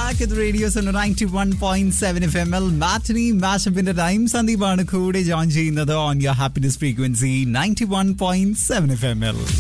back ഇത് radio ninety one point seven F M L matinee മാഷപ്പിന്റെ time സന്ദീപാണ് കൂടെ ജോയിൻ ചെയ്യുന്നത് on your happiness frequency ninety one point seven F M L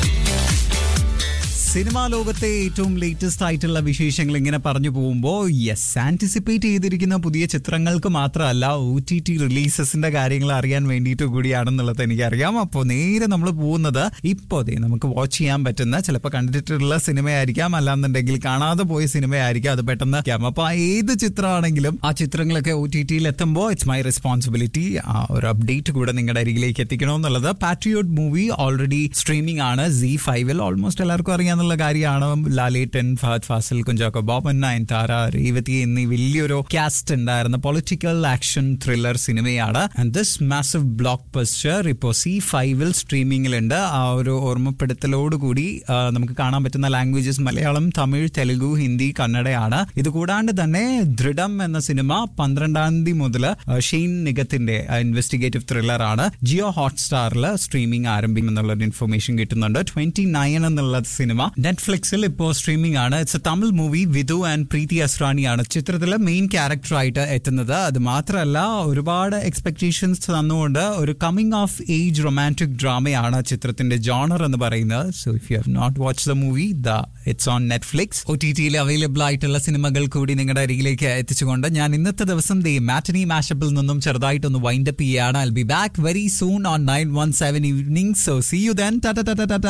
സിനിമാ ലോകത്തെ ഏറ്റവും ലേറ്റസ്റ്റ് ആയിട്ടുള്ള വിശേഷങ്ങൾ ഇങ്ങനെ പറഞ്ഞു പോകുമ്പോൾ യെസ് ആന്റിസിപ്പേറ്റ് ചെയ്തിരിക്കുന്ന പുതിയ ചിത്രങ്ങൾക്ക് മാത്രമല്ല ഒ ടി ടി റിലീസസിന്റെ കാര്യങ്ങൾ അറിയാൻ വേണ്ടിയിട്ട് കൂടിയാണെന്നുള്ളത് എനിക്കറിയാം അപ്പോൾ നേരെ നമ്മൾ പോകുന്നത് ഇപ്പോൾ ദേ നമുക്ക് വാച്ച് ചെയ്യാൻ പറ്റുന്ന ചിലപ്പോൾ കണ്ടിട്ടുള്ള സിനിമയായിരിക്കാം അല്ലാന്നുണ്ടെങ്കിൽ കാണാതെ പോയ സിനിമയായിരിക്കാം അത് പെട്ടെന്ന് അപ്പൊ ആ ഏത് ചിത്രമാണെങ്കിലും ആ ചിത്രങ്ങളൊക്കെ ഒ ടി ടിയിൽ എത്തുമ്പോൾ ഇറ്റ്സ് മൈ റെസ്പോൺസിബിലിറ്റി ആ ഒരു അപ്ഡേറ്റ് കൂടെ നിങ്ങളുടെ അരികിലേക്ക് എത്തിക്കണമെന്നുള്ളത് പാട്രിയോട്ട് മൂവി ഓൾറെഡി സ്ട്രീമിംഗ് ആണ് സി ഫൈവിൽ ഓൾമോസ്റ്റ് എല്ലാവർക്കും അറിയാവുന്ന കാര്യമാണ് ലാലേട്ടൻ ഫഹദ് ഫാസിൽ കുഞ്ചാക്കോ ബോബൻ നയൻതാര രേവതി എന്നീ വലിയൊരു കാസ്റ്റ് ഉണ്ടായിരുന്ന പൊളിറ്റിക്കൽ ആക്ഷൻ ത്രില്ലർ സിനിമയാണ് and this massive blockbuster ഇപ്പോൾ സി ഫൈവിൽ സ്ട്രീമിംഗിലുണ്ട് ആ ഒരു ഓർമ്മപ്പെടുത്തലോടുകൂടി ആ, നമുക്ക് കാണാൻ പറ്റുന്ന ലാംഗ്വേജസ് മലയാളം തമിഴ് തെലുഗു ഹിന്ദി കന്നഡയാണ് ഇത് കൂടാണ്ട് തന്നെ ദൃഢം എന്ന സിനിമ പന്ത്രണ്ടാം തീയതി മുതൽ ഷെയ്ൻ നിഗത്തിന്റെ ഇൻവെസ്റ്റിഗേറ്റീവ് ത്രില്ലർ ആണ് ജിയോ ഹോട്ട്സ്റ്റാറിൽ സ്ട്രീമിംഗ് ആരംഭിക്കും എന്നുള്ള ഇൻഫർമേഷൻ കിട്ടുന്നുണ്ട് ട്വന്റി നയൻ എന്നുള്ള സിനിമ നെറ്റ്ഫ്ലിക്സിൽ ഇപ്പോൾ സ്ട്രീമിംഗ് ആണ് it's a Tamil movie Vidhu and Preethi അസ്രാണിയാണ് ചിത്രത്തിലെ മെയിൻ ക്യാരക്ടറായിട്ട് എത്തുന്നത് അത് മാത്രമല്ല ഒരുപാട് എക്സ്പെക്ടേഷൻസ് തന്നുകൊണ്ട് ഒരു കമ്മിങ് ഓഫ് ഏജ് റൊമാൻറ്റിക് ഡ്രാമയാണ് ചിത്രത്തിന്റെ ജോണർ എന്ന് പറയുന്നത് so if you have not watch the movie the it's on Netflix O T ടിയിൽ അവൈലബിൾ ആയിട്ടുള്ള സിനിമകൾ കൂടി നിങ്ങളുടെ അരികിലേക്ക് എത്തിച്ചുകൊണ്ട് ഞാൻ ഇന്നത്തെ ദിവസം ദേ മാറ്റനി മാഷപ്പിൽ നിന്നും ചെറുതായിട്ടൊന്ന് വൈൻഡപ്പ് ചെയ്യാണ് I be back very soon on nine one seven evening so see you then